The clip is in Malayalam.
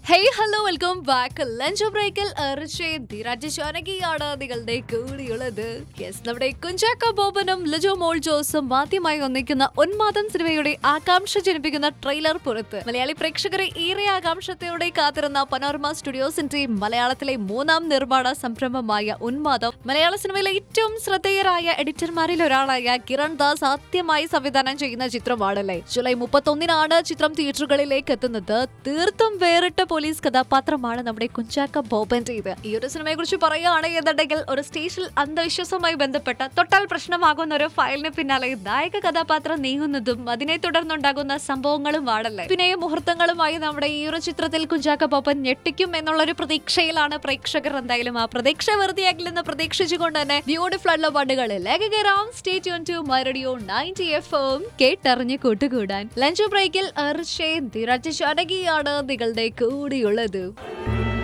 hey hello welcome back lunch ബ്രേക്കിൽ രാജശാനകിയാണ് നിങ്ങളുടെ കൂടിയുള്ളത് യെസ് നമ്മുടെ കുഞ്ചാക്ക ബോബനും ലിജോ മോൾ ജോസും ആദ്യമായി ഒന്നിക്കുന്ന ഉന്മാദം സിനിമയുടെ ആകാംക്ഷ ജനിപ്പിക്കുന്ന ട്രെയിലർ പുറത്ത് മലയാളി പ്രേക്ഷകരെ ഏറെ ആകാംക്ഷത്തോടെ കാത്തിരുന്ന പനോർമ സ്റ്റുഡിയോസിന്റെ മലയാളത്തിലെ മൂന്നാം നിർമ്മാണ സംരംഭമായ ഉന്മാദം മലയാള സിനിമയിലെ ഏറ്റവും ശ്രദ്ധേയരായ എഡിറ്റർമാരിൽ ഒരാളായ കിരൺ ദാസ് ആദ്യമായി സംവിധാനം ചെയ്യുന്ന ചിത്രമാണല്ലേ ജൂലൈ മുപ്പത്തൊന്നിനാണ് ചിത്രം തിയേറ്ററുകളിലേക്ക് എത്തുന്നത് തീർത്തും വേറിട്ട പോലീസ് കഥാപാത്രമാണ് നമ്മുടെ കുഞ്ചാക്ക ബോബന്റേത് ഈ ഒരു സിനിമയെ കുറിച്ച് പറയുകയാണ് എന്നുണ്ടെങ്കിൽ ഒരു സ്റ്റേഷനിൽ അന്ധവിശ്വാസവുമായി ബന്ധപ്പെട്ട തൊട്ടാൽ പ്രശ്നമാകുന്ന ഒരു ഫയലിന് പിന്നാലെ നായക കഥാപാത്രം നീങ്ങുന്നതും അതിനെ തുടർന്നുണ്ടാകുന്ന സംഭവങ്ങളും ആണല്ലേ പിന്നെ മുഹൂർത്തങ്ങളുമായി നമ്മുടെ ഈ ഒരു ചിത്രത്തിൽ കുഞ്ചാക്ക ബോബൻ ഞെട്ടിക്കും എന്നുള്ളൊരു പ്രതീക്ഷയിലാണ് പ്രേക്ഷകർ എന്തായാലും ആ പ്രതീക്ഷ വെറുതെയാക്കില്ലെന്ന് പ്രതീക്ഷിച്ചുകൊണ്ട് തന്നെ ബ്യൂട്ടിഫുൾ ആയിട്ടുള്ള പാട്ടുകളിൽ ലേഖകരാം stay tune to my radio ninety F M കേട്ടറിഞ്ഞ് കൂട്ടുകൂടാൻ ലഞ്ച് ബ്രേക്കിൽ അർഷേ ധീരജ് ഷാനകിയാണ് നിങ്ങളുടെ കൂടിയുള്ളത്